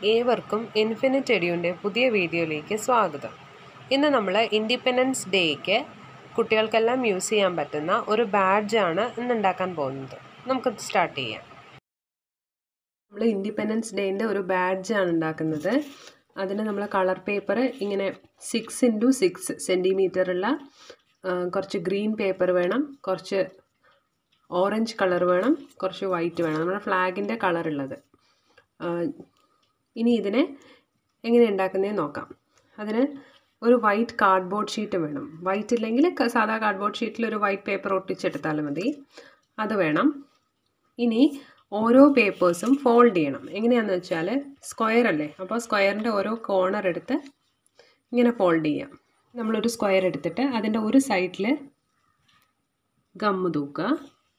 ഏവർക്കും ഇൻഫിനിറ്റ് എഡ്യൂൻ്റെ പുതിയ വീഡിയോയിലേക്ക് സ്വാഗതം ഇന്ന് നമ്മൾ ഇൻഡിപെൻഡൻസ് ഡേക്ക് കുട്ടികൾക്കെല്ലാം യൂസ് ചെയ്യാൻ പറ്റുന്ന ഒരു ബാഡ്ജാണ് ഇന്ന് ഉണ്ടാക്കാൻ പോകുന്നത് നമുക്ക് സ്റ്റാർട്ട് ചെയ്യാം നമ്മൾ ഇൻഡിപെൻഡൻസ് ഡേൻ്റെ ഒരു ബാഡ്ജാണ് ഉണ്ടാക്കുന്നത് അതിന് നമ്മൾ കളർ പേപ്പർ ഇങ്ങനെ സിക്സ് ഇൻറ്റു സിക്സ് സെൻറ്റിമീറ്ററുള്ള കുറച്ച് ഗ്രീൻ പേപ്പർ വേണം കുറച്ച് ഓറഞ്ച് കളർ വേണം കുറച്ച് വൈറ്റ് വേണം നമ്മുടെ ഫ്ലാഗിൻ്റെ കളറുള്ളത് ഇനി ഇതിനെ എങ്ങനെ ഉണ്ടാക്കുന്നതെന്ന് നോക്കാം അതിന് ഒരു വൈറ്റ് കാർഡ്ബോർഡ് ഷീറ്റ് വേണം വൈറ്റ് ഇല്ലെങ്കിൽ സാധാ കാർഡ്ബോർഡ് ഷീറ്റിൽ ഒരു വൈറ്റ് പേപ്പർ ഒട്ടിച്ചെടുത്താലും മതി അത് വേണം ഇനി ഓരോ പേപ്പേഴ്സും ഫോൾഡ് ചെയ്യണം എങ്ങനെയാണെന്ന് വെച്ചാൽ സ്ക്വയർ അല്ലേ അപ്പോൾ സ്ക്വയറിൻ്റെ ഓരോ കോർണർ എടുത്ത് ഇങ്ങനെ ഫോൾഡ് ചെയ്യാം നമ്മളൊരു സ്ക്വയർ എടുത്തിട്ട് അതിൻ്റെ ഒരു സൈഡിൽ ഗമ്മ് തൂക്കുക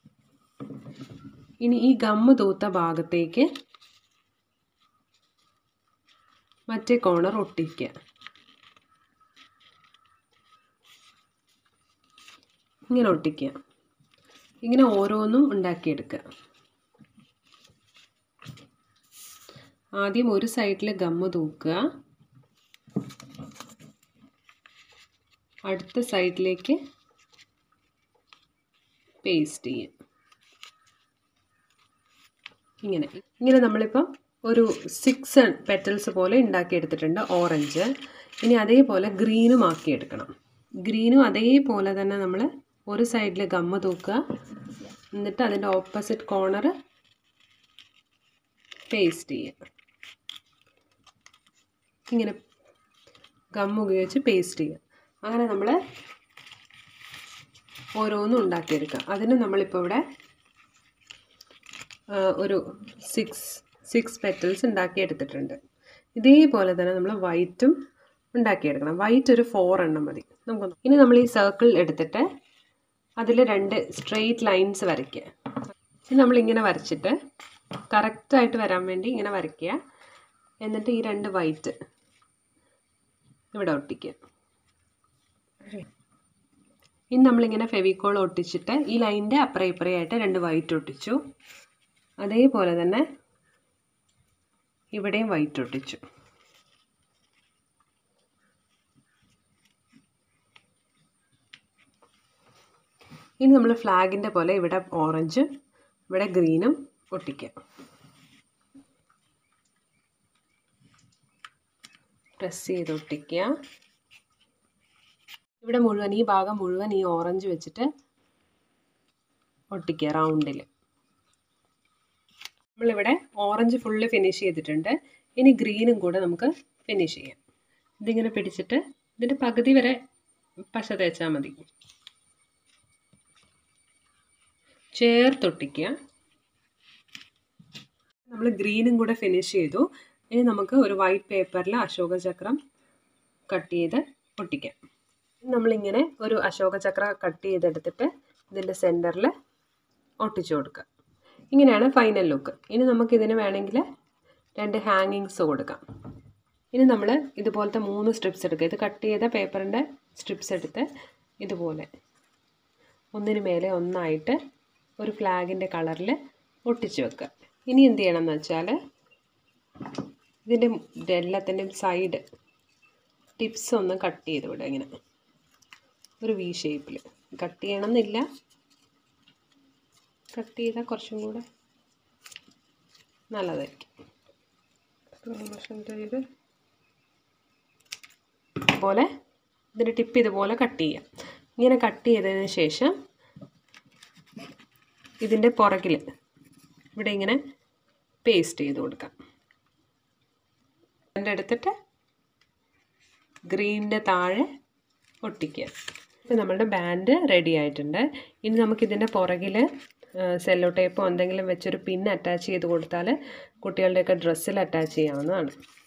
ഇനി ഈ ഗമ്മ് തൂത്ത ഭാഗത്തേക്ക് മറ്റേ കോണർ ഒട്ടിക്കുക ഇങ്ങനെ ഒട്ടിക്കുക ഇങ്ങനെ ഓരോന്നും ഉണ്ടാക്കിയെടുക്കുക ആദ്യം ഒരു സൈഡിൽ ഗമ്മ് തൂക്കുക അടുത്ത സൈഡിലേക്ക് പേസ്റ്റ് ചെയ്യുക ഇങ്ങനെ ഇങ്ങനെ നമ്മളിപ്പം ഒരു സിക്സ് പെറ്റൽസ് പോലെ ഉണ്ടാക്കിയെടുത്തിട്ടുണ്ട് ഓറഞ്ച് ഇനി അതേപോലെ ഗ്രീനും ആക്കിയെടുക്കണം ഗ്രീനും അതേപോലെ തന്നെ നമ്മൾ ഒരു സൈഡിൽ ഗമ്മ തൂക്കുക എന്നിട്ട് അതിൻ്റെ ഓപ്പോസിറ്റ് കോർണർ പേസ്റ്റ് ചെയ്യുക ഇങ്ങനെ ഗം ഉപയോഗിച്ച് പേസ്റ്റ് ചെയ്യുക അങ്ങനെ നമ്മൾ ഓരോന്നും ഉണ്ടാക്കിയെടുക്കുക അതിന് നമ്മളിപ്പോൾ ഇവിടെ ഒരു സിക്സ് സിക്സ് പെറ്റൽസ് ഉണ്ടാക്കിയെടുത്തിട്ടുണ്ട് ഇതേപോലെ തന്നെ നമ്മൾ വൈറ്റും ഉണ്ടാക്കിയെടുക്കണം വൈറ്റ് ഒരു ഫോർ എണ്ണം മതി നമുക്ക് ഇനി നമ്മൾ ഈ സർക്കിൾ എടുത്തിട്ട് അതിൽ രണ്ട് സ്ട്രെയിറ്റ് ലൈൻസ് വരയ്ക്കുക ഇനി നമ്മളിങ്ങനെ വരച്ചിട്ട് കറക്റ്റായിട്ട് വരാൻ വേണ്ടി ഇങ്ങനെ വരയ്ക്കുക എന്നിട്ട് ഈ രണ്ട് വൈറ്റ് ഇവിടെ ഒട്ടിക്കുക ഇനി നമ്മളിങ്ങനെ ഫെവിക്കോൾ ഒട്ടിച്ചിട്ട് ഈ ലൈനിൻ്റെ അപ്പുറം ഇപ്പുറയായിട്ട് രണ്ട് വൈറ്റ് ഒട്ടിച്ചു അതേപോലെ തന്നെ ഇവിടെയും വൈറ്റ് ഒട്ടിച്ചു ഇനി നമ്മൾ ഫ്ലാഗിൻ്റെ പോലെ ഇവിടെ ഓറഞ്ച് ഇവിടെ ഗ്രീനും ഒട്ടിക്കുക പ്രസ് ചെയ്ത് ഒട്ടിക്കുക ഇവിടെ മുഴുവൻ ഈ ഭാഗം മുഴുവൻ ഈ ഓറഞ്ച് വെച്ചിട്ട് ഒട്ടിക്കുക റൗണ്ടിൽ നമ്മളിവിടെ ഓറഞ്ച് ഫുള്ള് ഫിനിഷ് ചെയ്തിട്ടുണ്ട് ഇനി ഗ്രീനും കൂടെ നമുക്ക് ഫിനിഷ് ചെയ്യാം ഇതിങ്ങനെ പിടിച്ചിട്ട് ഇതിൻ്റെ പകുതി വരെ പശ തേച്ചാൽ മതി ചേർത്തൊട്ടിക്കുക നമ്മൾ ഗ്രീനും കൂടെ ഫിനിഷ് ചെയ്തു ഇനി നമുക്ക് ഒരു വൈറ്റ് പേപ്പറിൽ അശോക ചക്രം കട്ട് ചെയ്ത് ഒട്ടിക്കാം നമ്മളിങ്ങനെ ഒരു അശോക ചക്ര കട്ട് ചെയ്തെടുത്തിട്ട് ഇതിൻ്റെ സെൻറ്ററിൽ ഒട്ടിച്ചു കൊടുക്കുക ഇങ്ങനെയാണ് ഫൈനൽ ലുക്ക് ഇനി നമുക്കിതിന് വേണമെങ്കിൽ രണ്ട് ഹാങ്ങിങ്സ് കൊടുക്കാം ഇനി നമ്മൾ ഇതുപോലത്തെ മൂന്ന് സ്ട്രിപ്സ് എടുക്കുക ഇത് കട്ട് ചെയ്ത പേപ്പറിൻ്റെ സ്ട്രിപ്സ് എടുത്ത് ഇതുപോലെ ഒന്നിന് മേലെ ഒന്നായിട്ട് ഒരു ഫ്ലാഗിൻ്റെ കളറിൽ ഒട്ടിച്ച് വെക്കുക ഇനി എന്ത് ചെയ്യണം എന്ന് വെച്ചാൽ ഇതിൻ്റെ എല്ലാത്തിൻ്റെയും സൈഡ് ടിപ്സ് ഒന്ന് കട്ട് ചെയ്ത് വിടുക ഇങ്ങനെ ഒരു വി ഷേപ്പിൽ കട്ട് ചെയ്യണമെന്നില്ല കട്ട് ചെയ്താൽ കുറച്ചും കൂടെ നല്ലതായിരിക്കും ചെയ്ത് ഇതുപോലെ ഇതിൻ്റെ ടിപ്പ് ഇതുപോലെ കട്ട് ചെയ്യാം ഇങ്ങനെ കട്ട് ചെയ്തതിന് ശേഷം ഇതിൻ്റെ പുറകിൽ ഇവിടെ ഇങ്ങനെ പേസ്റ്റ് ചെയ്ത് കൊടുക്കാം എൻ്റെ എടുത്തിട്ട് ഗ്രീനിൻ്റെ താഴെ ഒട്ടിക്കുക ഇപ്പോൾ നമ്മളുടെ ബാൻഡ് റെഡി ആയിട്ടുണ്ട് ഇനി നമുക്കിതിൻ്റെ പുറകിൽ സെല്ലോ ടേപ്പോ എന്തെങ്കിലും വെച്ചൊരു പിൻ അറ്റാച്ച് ചെയ്ത് കൊടുത്താൽ കുട്ടികളുടെയൊക്കെ ഡ്രസ്സിൽ അറ്റാച്ച് ചെയ്യാവുന്നതാണ്